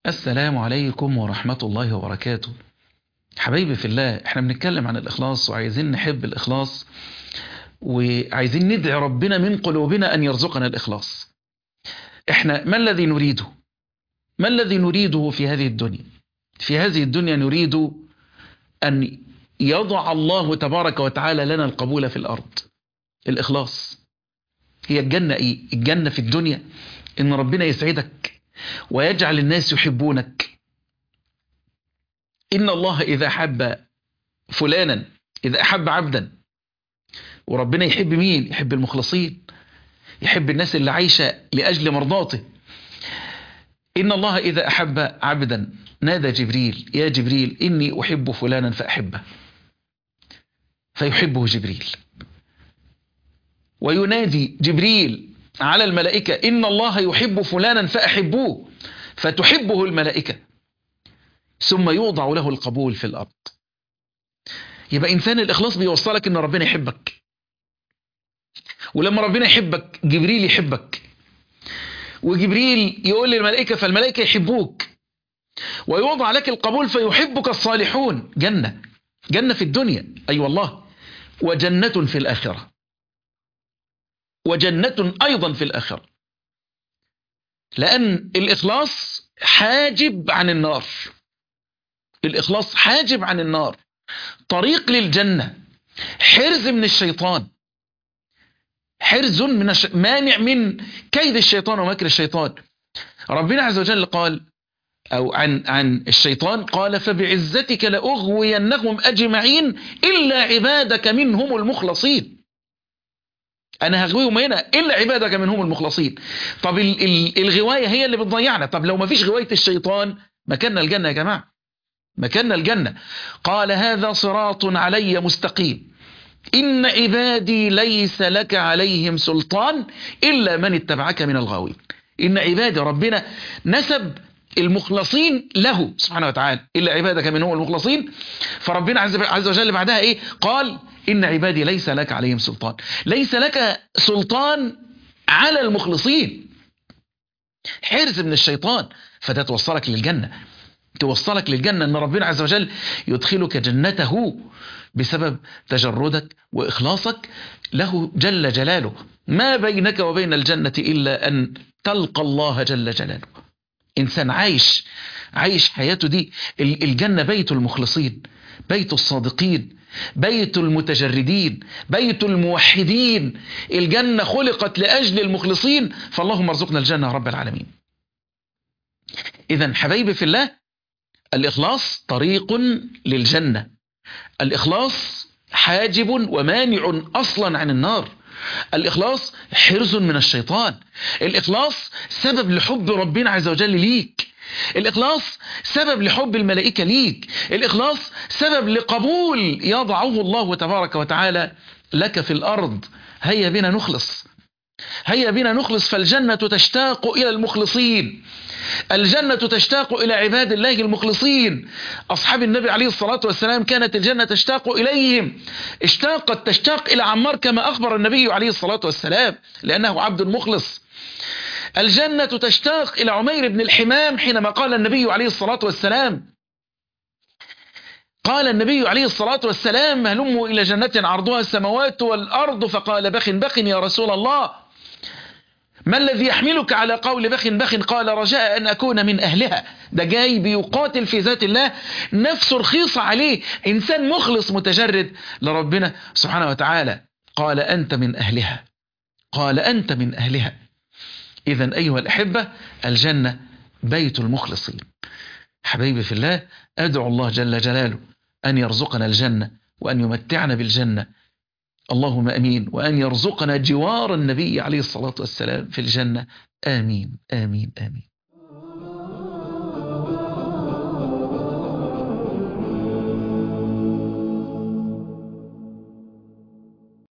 السلام عليكم ورحمة الله وبركاته حبايبي في الله احنا بنتكلم عن الإخلاص وعايزين نحب الإخلاص وعايزين ندعي ربنا من قلوبنا أن يرزقنا الإخلاص احنا ما الذي نريده ما الذي نريده في هذه الدنيا في هذه الدنيا نريد أن يضع الله تبارك وتعالى لنا القبول في الأرض الإخلاص هي الجنة إيه؟ الجنة في الدنيا إن ربنا يسعدك ويجعل الناس يحبونك إن الله إذا حب فلانا إذا أحب عبدا وربنا يحب مين يحب المخلصين يحب الناس اللي عايشة لأجل مرضاته إن الله إذا أحب عبدا نادى جبريل يا جبريل إني أحب فلانا فأحبه فيحبه جبريل وينادي جبريل على الملائكة إن الله يحب فلانا فأحبوه فتحبه الملائكة ثم يوضع له القبول في الأرض يبقى إنسان الإخلاص بيوصلك إن ربنا يحبك ولما ربنا يحبك جبريل يحبك وجبريل يقول للملائكة فالملائكة يحبوك ويوضع لك القبول فيحبك الصالحون جنة جنة في الدنيا أي أيوة والله وجنة في الآخرة وجنة أيضا في الآخرة لأن الإخلاص حاجب عن النار الإخلاص حاجب عن النار طريق للجنة حرز من الشيطان حرز من الش... مانع من كيد الشيطان ومكر الشيطان ربنا عز وجل قال أو عن عن الشيطان قال فبعزتك لأغوينهم أجمعين إلا عبادك منهم المخلصين أنا هغويهم هنا إلا عبادك منهم المخلصين طب ال ال الغواية هي اللي بتضيعنا طب لو ما فيش غواية الشيطان مكاننا الجنة يا جماعة مكاننا الجنة قال هذا صراط علي مستقيم إن عبادي ليس لك عليهم سلطان إلا من اتبعك من الغاوين إن عبادي ربنا نسب المخلصين له سبحانه وتعالى إلا عبادك منهم المخلصين فربنا عز وجل بعدها إيه قال إن عبادي ليس لك عليهم سلطان ليس لك سلطان على المخلصين حرز من الشيطان فده توصلك للجنة توصلك للجنة أن ربنا عز وجل يدخلك جنته بسبب تجردك وإخلاصك له جل جلاله ما بينك وبين الجنة إلا أن تلقى الله جل جلاله إنسان عايش عايش حياته دي الجنة بيت المخلصين بيت الصادقين بيت المتجردين بيت الموحدين الجنة خلقت لأجل المخلصين فاللهم ارزقنا الجنة يا رب العالمين إذا حبايبي في الله الإخلاص طريق للجنة الإخلاص حاجب ومانع أصلا عن النار الإخلاص حرز من الشيطان الإخلاص سبب لحب ربنا عز وجل ليك الإخلاص سبب لحب الملائكة ليك الإخلاص سبب لقبول يضعه الله تبارك وتعالى لك في الأرض هيا بنا نخلص هيا بنا نخلص فالجنة تشتاق إلى المخلصين الجنة تشتاق إلى عباد الله المخلصين أصحاب النبي عليه الصلاة والسلام كانت الجنة تشتاق إليهم اشتاقت تشتاق إلى عمار كما أخبر النبي عليه الصلاة والسلام لأنه عبد مخلص الجنة تشتاق إلى عمير بن الحمام حينما قال النبي عليه الصلاة والسلام قال النبي عليه الصلاة والسلام هلموا إلى جنة عرضها السماوات والأرض فقال بخ بخ يا رسول الله ما الذي يحملك على قول بخ بخ قال رجاء أن أكون من أهلها ده جاي بيقاتل في ذات الله نفسه رخيصة عليه إنسان مخلص متجرد لربنا سبحانه وتعالى قال أنت من أهلها قال أنت من أهلها إذا أيها الأحبة الجنة بيت المخلصين حبيبي في الله أدعو الله جل جلاله أن يرزقنا الجنة وأن يمتعنا بالجنة اللهم أمين وأن يرزقنا جوار النبي عليه الصلاة والسلام في الجنة آمين آمين آمين